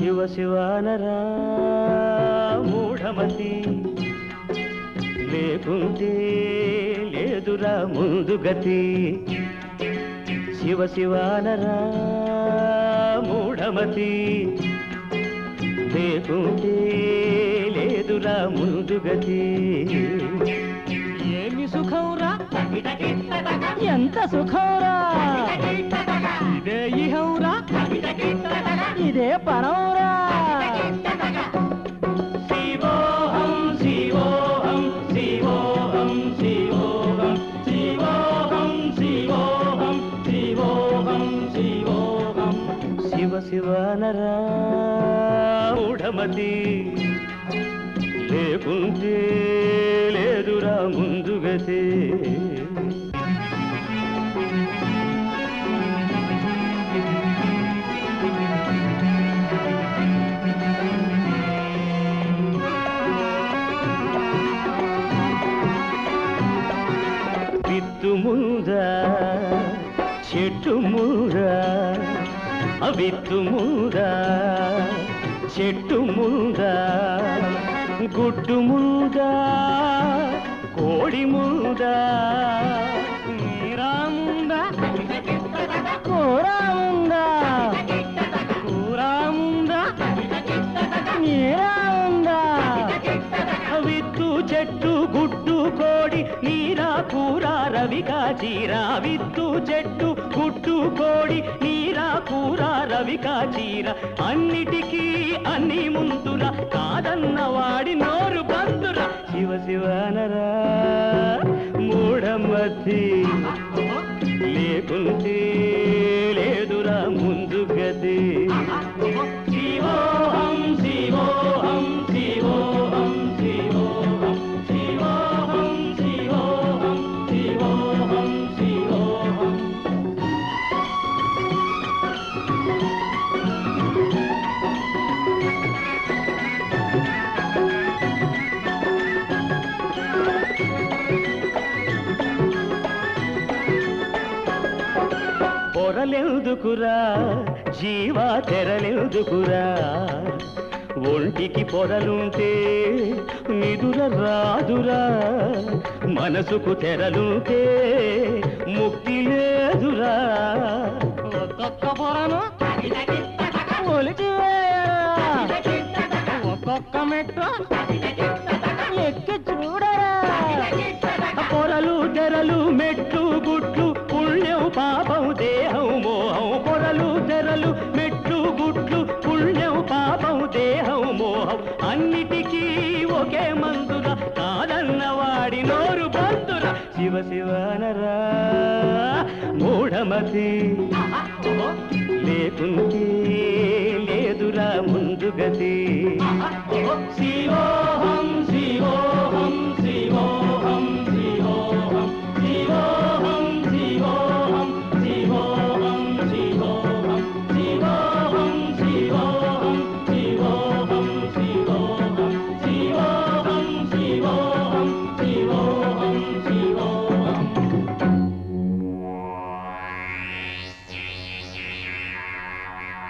శివ శివానరా మూఢమతి లేకుంటే లేదురా ముందు గతి శివ శివానరా మూఢమతి లేకుంటే లేదురా ముందు గతి ఏమి సుఖంరా ఎంత సుఖంరా ఇదే ఇహంరా ఇదే పరంరా శివోహం శివోహం శివోహం శివోహం శివోహం శివోహం శివోహం శివోహం శివ శివనరా మూఢమతి లేకుంటే లేదురా ముందుగతే విత్తు ముందా చెట్టు ముందా విత్తు ముందా చెట్టు ముందా గుడ్డు ముందా కోడి ముందా మీరా ముందా కూర ముందా కూర ముందా మీరా ఉందా విత్తు చెట్టు గుడ్డు కోడి నీరా కూర రవిగా చీర విత్తు చెట్టు గుడ్డు కోడి నీరా కూర రవిగా చీర అన్నిటికీ అన్ని ముందురా కాదన్న వాడి నోరు బందురా శివ శివనరా మూఢమతి లేకుంటే లేదురా ముందు గది శివోహం శివోహం శివోహం శివోహం శివోహం శివోహం శివోహం శివోహం పొరలెందుకురా జీవా తెరలెందుకురా ఒంటికి పొరలుంటే నిదుర రాదురా మనసుకు తెరలుంటే ముక్తి లేదురా ఒక్కొక్క పొరను ఒలిచి వేయరా ఒక్కొక్క మెట్టు ఎక్కి చూడరా పొరలు తెరలు మెట్లు గుట్లు పుణ్యం పాపం దేహం మోహం పొరలు తెరలు మెట్లు గుట్లు పుణ్యం పాపం దేహం మోహం అన్నిటికీ ఒకే మందుర కాదన్న వాడి నోరు బంతుర శివ శివనరా మూఢమతి లేకుంటే లేదురా ముందు గతి